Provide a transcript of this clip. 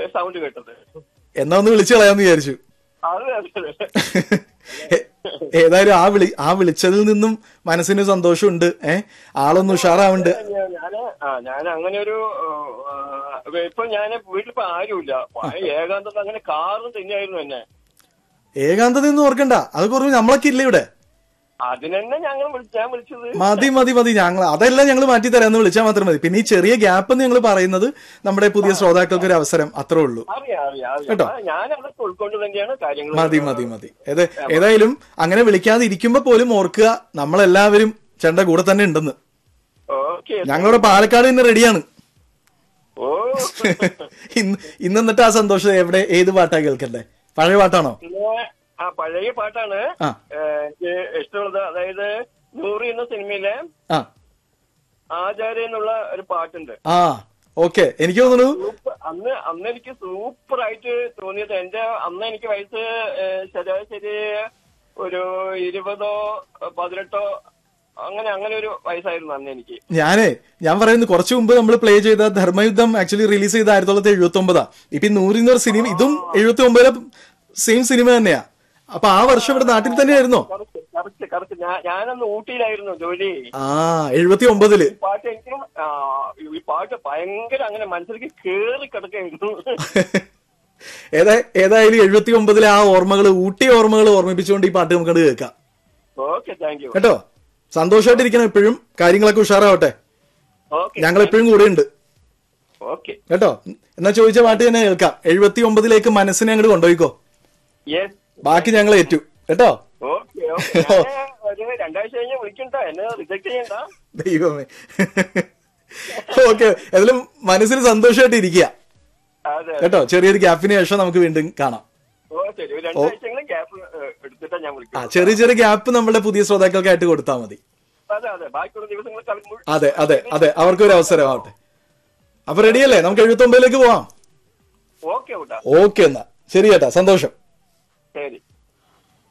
Sound കേട്ടത് എന്നാ ഒന്ന് വിളിച്ചു കളയാന്ന് വിചാരിച്ചു അതെ അതെ അതെ ഏ- ഏതായാലും ആ വിളി ആ വിളിച്ചതിൽ നിന്നും മനസ്സിന് സന്തോഷമുണ്ട് ഏ ആളൊന്ന് ഉഷാറാവുണ്ട് ഞാ- ഞാന് ആ ഞാൻ അങ്ങനെ ഒരു ഇപ്പൊ ഞാൻ വീട്ടിലിപ്പോ ആരുമില്ല ഏകാന്തത അങ്ങനെ കാറും തന്നെയായിരുന്നു എന്നെ ഏകാന്തത ഒന്നും ഓർക്കണ്ട അത് കുറവ് നമ്മളൊക്കെ ഇല്ല ഇവിടെ അതിനെന്നെ ഞങ്ങൾ വിളിച്ച് ഞാൻ വിളിച്ചത് മതി മതി മതി ഞങ്ങൾ അതെല്ലാം ഞങ്ങൾ മാറ്റി തരാന്ന് വിളിച്ചാൽ മാത്രം മതി പിന്നെ ഈ ചെറിയ ഗ്യാപ്പ് എന്ന് ഞങ്ങൾ പറയുന്നത് നമ്മുടെ പുതിയ ശ്രോതാക്കൾക്ക് ഒരു അവസരം അത്രേ ഉള്ളൂ അറിയാം അറിയാം കേട്ടോ. അറിയാം ആ, ഞാൻ അതൊക്കെ ഉൾക്കൊണ്ട് തന്നെയാണ് കാര്യങ്ങൾ മതി മതി മതി ഏത് ഏതായാലും അങ്ങനെ വിളിക്കാതെ ഇരിക്കുമ്പോ പോലും ഓർക്കുക നമ്മളെല്ലാവരും ചേട്ടന്റെ കൂടെ തന്നെ ഉണ്ടെന്ന് ഓക്കെ ഞങ്ങളുടെ പാലക്കാട് തന്നെ റെഡിയാണ് ഓ ഇന്ന് ഇന്ന് എന്നിട്ട് ആ സന്തോഷം എവിടെ ഏത് പാട്ടാ കേൾക്കണ്ടേ പഴയ പാട്ടാണോ പിന്നെ ആ പഴയ പാട്ടാണ് ആ ഏ, എനിക്ക് ഇഷ്ടമുള്ളത് അതായത് നൂറ് എന്ന സിനിമയിലെ ആ ആചാര്യ എന്നുള്ള ഒരു പാട്ടുണ്ട് ആ ഓക്കെ എനിക്ക് തോന്നുന്നു സൂപ്പർ അന്ന് അന്ന് എനിക്ക് സൂപ്പർ ആയിട്ട് തോന്നിയത് എന്റെ അന്ന് എനിക്ക് വയസ്സ് ഏ, ശരാശരി ഒരു ഇരുപതോ പതിനെട്ടോ അങ്ങനെ അങ്ങനെ ഒരു വയസ്സായിരുന്നു അന്ന് എനിക്ക് ഞാനേ ഞാൻ പറയുന്നത് കുറച്ചു മുമ്പ് നമ്മൾ പ്ലേ ചെയ്ത ധർമ്മയുദ്ധം ആക്ച്വലി റിലീസ് ചെയ്ത ആയിരത്തി തൊള്ളായിരത്തി എഴുപത്തി ഒമ്പതാ ഇപ്പൊ ഈ നൂറിന്ന് ഒരു സിനിമ ഇതും എഴുപത്തി ഒമ്പതിലെ സെയിം സിനിമ തന്നെയാ അപ്പൊ ആ വർഷം ഇവിടെ നാട്ടിൽ തന്നെയായിരുന്നോ കറക്റ്റ് കറക്റ്റ് കറക്റ്റ് ഞാനന്ന് ഊട്ടിയിലായിരുന്നു ജോലി ആ എഴുപത്തി ഒമ്പതില് ഈ പാട്ട് എനിക്ക് ആ, ഈ പാട്ട് ഭയങ്കര അങ്ങനെ മനസ്സിലേക്ക് കേറി കിടക്കായിരുന്നു ഏതാ ഏതായാലും എഴുപത്തി ഒമ്പതിലെ ആ ഓർമ്മകൾ ഊട്ടി ഓർമ്മകൾ ഓർമ്മിപ്പിച്ചുകൊണ്ട് ഈ പാട്ട് നമുക്ക് കേൾക്കാം ഓക്കെ താങ്ക് യു കേട്ടോ സന്തോഷമായിട്ടിരിക്കണം എപ്പോഴും കാര്യങ്ങളൊക്കെ ഉഷാറാവട്ടെ ഓക്കെ ഞങ്ങൾ എപ്പോഴും കൂടെ ഉണ്ട് ഓക്കെ കേട്ടോ എന്നാ ചോദിച്ച പാട്ട് തന്നെ കേൾക്കാം എഴുപത്തി ഒമ്പതിലേക്ക് മനസ്സിനെ അങ്ങോട്ട് കൊണ്ടുപോയിക്കോ യെസ് ബാക്കി ഞങ്ങൾ ഏറ്റു കേട്ടോ ഓക്കെ ഓക്കെ ഒരു രണ്ടാഴ്ച കഴിഞ്ഞ് വിളിക്കണ്ട എന്നെ റിജക്ട് ചെയ്യണ്ട ദൈവമേ ഓക്കെ ഏതായാലും മനസ്സിന് സന്തോഷമായിട്ട് ഇരിക്കുക അതെ കേട്ടോ ചെറിയൊരു ഗ്യാപ്പിന് ശേഷം നമുക്ക് വീണ്ടും കാണാം ഓ ശരി ഒരു രണ്ടാഴ്ചയെങ്കിലും ഗ്യാപ്പ് എടുത്തിട്ടാ ഞാൻ ആ വിളിക്കും ചെറിയ ചെറിയ ഗ്യാപ്പ് നമ്മുടെ പുതിയ ശ്രോതാക്കൾക്കായിട്ട് കൊടുത്താൽ മതി അതെ അതെ ബാക്കിയുള്ള ദിവസങ്ങൾ കളി- അതെ അതെ അതെ അവർക്കൊരു അവസരമാവട്ടെ അപ്പൊ റെഡിയല്ലേ നമുക്ക് എഴുപത്തി ഒമ്പതിലേക്ക് പോവാം ഓക്കെ കൂട്ടാ ഓക്കെ എന്നാ ശരി ചേട്ടാ സന്തോഷം ശരി